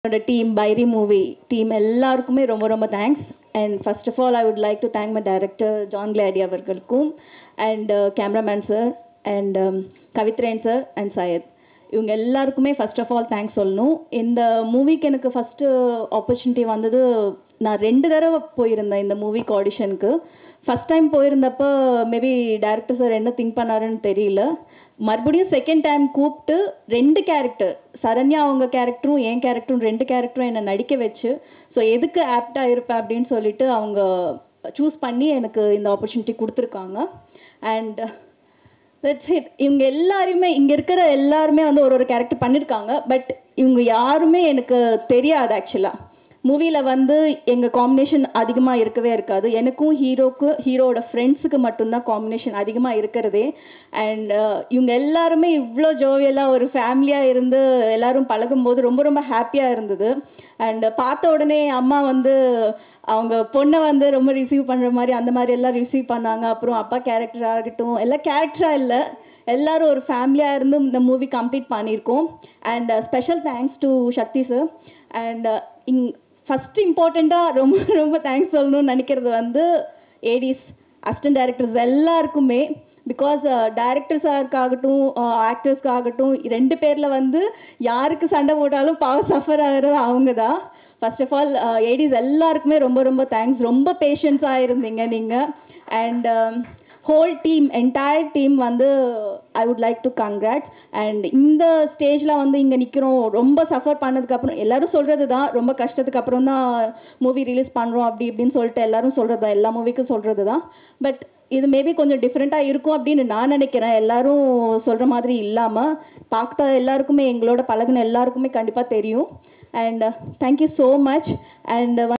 என்னோட team Bairi movie team எல்லாருக்குமே ரொம்ப ரொம்ப thanks and first of all I would like to thank my director John Glady அவர்களுக்கும் and cameraman sir and Kavithren sir and Syed இவங்க எல்லாருக்குமே ஃபர்ஸ்ட் ஆஃப் ஆல் தேங்க்ஸ் சொல்லணும் இந்த மூவிக்கு எனக்கு ஃபஸ்ட்டு ஆப்பர்ச்சுனிட்டி வந்தது நான் ரெண்டு தடவை போயிருந்தேன் இந்த மூவிக்கு ஆடிஷனுக்கு ஃபஸ்ட் டைம் போயிருந்தப்போ மேபி டேரக்டர் சார் என்ன திங்க் பண்ணாருன்னு தெரியல மறுபடியும் செகண்ட் டைம் கூப்பிட்டு ரெண்டு கேரக்டர் சரண்யா அவங்க கேரக்டரும் என் கேரக்டரும் ரெண்டு கேரக்டரும் என்னை நடிக்க வச்சு ஸோ எதுக்கு ஆப்டாக இருப்பேன் அப்படின்னு சொல்லிட்டு அவங்க சூஸ் பண்ணி எனக்கு இந்த ஆப்பர்ச்சுனிட்டி கொடுத்துருக்காங்க அண்ட் தட்ஸ் இட் இவங்க எல்லாருமே இங்கே இருக்கிற எல்லாருமே வந்து ஒரு ஒரு கேரக்டர் பண்ணியிருக்காங்க பட் இவங்க யாருமே எனக்கு தெரியாது ஆக்சுவலாக மூவியில் வந்து எங்கள் காம்பினேஷன் அதிகமாக இருக்கவே இருக்காது எனக்கும் ஹீரோக்கு ஹீரோவோட ஃப்ரெண்ட்ஸுக்கு மட்டும்தான் காம்பினேஷன் அதிகமாக இருக்கிறதே அண்ட் இவங்க எல்லாருமே இவ்வளோ ஜோவியலாக ஒரு ஃபேமிலியாக இருந்து எல்லாரும் பழகும்போது ரொம்ப ரொம்ப ஹாப்பியாக இருந்தது அண்ட் பார்த்த உடனே அம்மா வந்து அவங்க பொண்ணை வந்து ரொம்ப ரிசீவ் பண்ணுற மாதிரி அந்த மாதிரி எல்லாம் ரிசீவ் பண்ணாங்க அப்புறம் அப்பா கேரக்டராக இருக்கட்டும் எல்லாம் கேரக்டராக இல்லை எல்லாரும் ஒரு ஃபேமிலியாக இருந்து இந்த மூவி கம்ப்ளீட் பண்ணியிருக்கோம் and special thanks to Sakthi sir and இங் ஃபஸ்ட்டு இம்பார்ட்டண்ட்டாக ரொம்ப ரொம்ப தேங்க்ஸ் சொல்லணும்னு நினைக்கிறது வந்து ஏடிஸ் அசிஸ்டன்ட் டைரக்டர்ஸ் எல்லாருக்குமே பிகாஸ் டேரக்டர்ஸாருக்காகட்டும் ஆக்டர்ஸ்க்காகட்டும் ரெண்டு பேரில் வந்து யாருக்கு சண்டை போட்டாலும் பாவம் சஃபர் ஆகிறது அவங்க தான் ஃபர்ஸ்ட் ஆஃப் ஆல் ஏடிஸ் எல்லாருக்குமே ரொம்ப ரொம்ப தேங்க்ஸ் ரொம்ப பேஷன்ஸாக இருந்தீங்க நீங்கள் and whole team entire team வந்து I would like to congrats and இந்த ஸ்டேஜில் வந்து இங்கே நிற்கிறோம் ரொம்ப சஃபர் பண்ணதுக்கப்புறம் எல்லாரும் சொல்கிறது தான் ரொம்ப கஷ்டத்துக்கு அப்புறம் தான் மூவி ரிலீஸ் பண்ணுறோம் அப்படி இப்படின்னு சொல்லிட்டு எல்லாரும் சொல்கிறது தான் எல்லா மூவிக்கும் சொல்கிறது தான் பட் இது மேபி கொஞ்சம் டிஃப்ரெண்ட்டாக இருக்கும் அப்படின்னு நான் நினைக்கிறேன் எல்லாரும் சொல்கிற மாதிரி இல்லாமல் பார்த்த எல்லாருக்குமே எங்களோட பழகுன எல்லாருக்குமே கண்டிப்பாக தெரியும் and thank you so much and